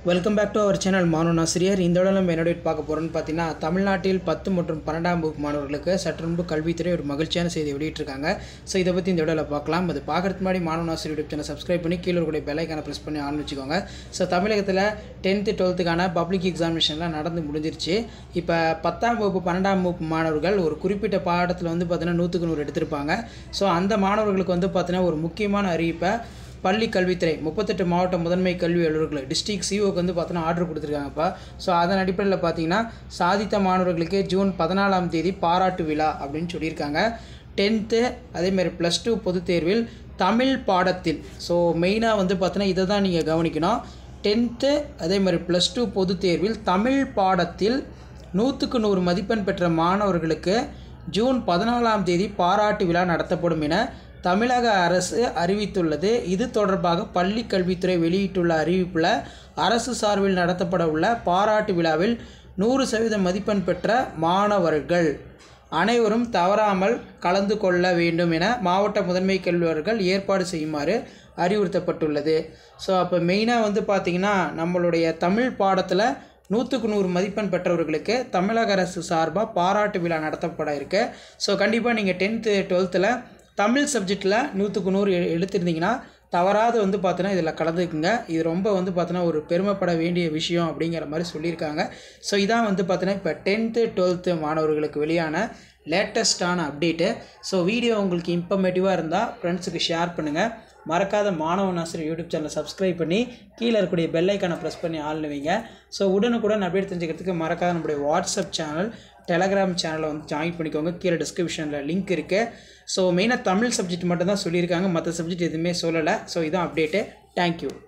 welcome back to our channel மாணவன் ஆசிரியர் இந்த விட நம்ம என்னோட பார்க்க போகிறோம்னு பார்த்தீங்கன்னா தமிழ்நாட்டில் பத்து மற்றும் பன்னெண்டாம் வகுப்பு மாணவர்களுக்கு சற்று முன்பு கல்வித்துறை ஒரு மகிழ்ச்சியான செய்தி வெளியிட்டிருக்காங்க ஸோ இதை பற்றி இந்த விடல பார்க்கலாம் அது பார்க்கறதுக்கு முன்னாடி மாணவன் ஆசிரியர் யூடியூப் சேனல் சப்ஸ்கிரைப் பண்ணி கீழே இருக்கக்கூடிய பெல்லைக்கான ப்ரெஸ் பண்ணி ஆன் வச்சுக்கோங்க ஸோ தமிழகத்தில் டென்த்து டுவெல்த்துக்கான பப்ளிக் எக்ஸாமினேஷன்லாம் நடந்து முடிஞ்சிருச்சு இப்போ பத்தாம் வகுப்பு பன்னெண்டாம் வகுப்பு மாணவர்கள் ஒரு குறிப்பிட்ட பாடத்தில் வந்து பார்த்தீங்கன்னா நூற்றுக்கு நூறு எடுத்திருப்பாங்க ஸோ அந்த மாணவர்களுக்கு வந்து பார்த்தீங்கன்னா ஒரு முக்கியமான அறிவிப்பை பள்ளி கல்வித்துறை முப்பத்தெட்டு மாவட்ட முதன்மை கல்வி அலுவலர்கள் டிஸ்ட்ரிக்ட் சிஓக்கு வந்து பார்த்தோன்னா ஆர்டர் கொடுத்துருக்காங்கப்பா ஸோ அதன் அடிப்படையில் பார்த்தீங்கன்னா சாதித்த மாணவர்களுக்கு ஜூன் பதினாலாம் தேதி பாராட்டு விழா அப்படின்னு சொல்லியிருக்காங்க டென்த்து அதேமாதிரி ப்ளஸ் டூ பொதுத் தேர்வில் தமிழ் பாடத்தில் ஸோ மெயினாக வந்து பார்த்தோன்னா இதை தான் நீங்கள் கவனிக்கணும் டென்த்து அதே மாதிரி ப்ளஸ் டூ பொதுத் தேர்வில் தமிழ் பாடத்தில் நூற்றுக்கு நூறு மதிப்பெண் பெற்ற மாணவர்களுக்கு ஜூன் பதினாலாம் தேதி பாராட்டு விழா நடத்தப்படும் என தமிழக அரசு அறிவித்துள்ளது இது தொடர்பாக பள்ளி கல்வித்துறை வெளியிட்டுள்ள அறிவிப்பில் அரசு சார்பில் நடத்தப்பட உள்ள பாராட்டு விழாவில் நூறு சதவீத மதிப்பெண் பெற்ற மாணவர்கள் அனைவரும் தவறாமல் கலந்து கொள்ள வேண்டும் என மாவட்ட முதன்மை கல்வியாளர்கள் ஏற்பாடு செய்யுமாறு அறிவுறுத்தப்பட்டுள்ளது ஸோ அப்போ மெயினாக வந்து பார்த்திங்கன்னா நம்மளுடைய தமிழ் பாடத்தில் நூற்றுக்கு நூறு மதிப்பெண் பெற்றவர்களுக்கு தமிழக அரசு சார்பாக பாராட்டு விழா நடத்தப்பட இருக்கு ஸோ கண்டிப்பாக நீங்கள் டென்த்து டுவெல்த்தில் தமிழ் சப்ஜெக்டில் நூற்றுக்கு நூறு எ- எடுத்திருந்தீங்கன்னா தவறாத வந்து பார்த்தோன்னா இதில் கலந்துக்குங்க இது ரொம்ப வந்து பார்த்தோன்னா ஒரு பெருமைப்பட வேண்டிய விஷயம் அப்படிங்கிற மாதிரி சொல்லியிருக்காங்க ஸோ இதான் வந்து பார்த்தோன்னா இப்போ டென்த்து டுவெல்த்து மாணவர்களுக்கு வெளியான லேட்டஸ்ட்டான அப்டேட்டு ஸோ வீடியோ உங்களுக்கு இன்ஃபர்மேட்டிவாக இருந்தால் ஃப்ரெண்ட்ஸுக்கு ஷேர் பண்ணுங்கள் மறக்காத மாணவன் ஆசிரியர் யூடியூப் சேனலை சப்ஸ்கிரைப் பண்ணி கீழே இருக்கக்கூடிய பெல் ஐக்கானை ப்ரெஸ் பண்ணி ஆள்னு வைங்க ஸோ உடனுக்குடன் அப்டேட் தெரிஞ்சுக்கிறதுக்கு மறக்காத நம்முடைய வாட்ஸ்அப் சேனல் டெலகிராம் சேனலை வந்து ஜாயின் பண்ணிக்கோங்க கீழே டிஸ்கிரிப்ஷனில் லிங்க் இருக்குது ஸோ மெயினாக தமிழ் சப்ஜெக்ட் மட்டும் தான் சொல்லியிருக்காங்க மற்ற சப்ஜெக்ட் எதுவுமே சொல்லலை ஸோ இதான் அப்டேட்டு தேங்க்யூ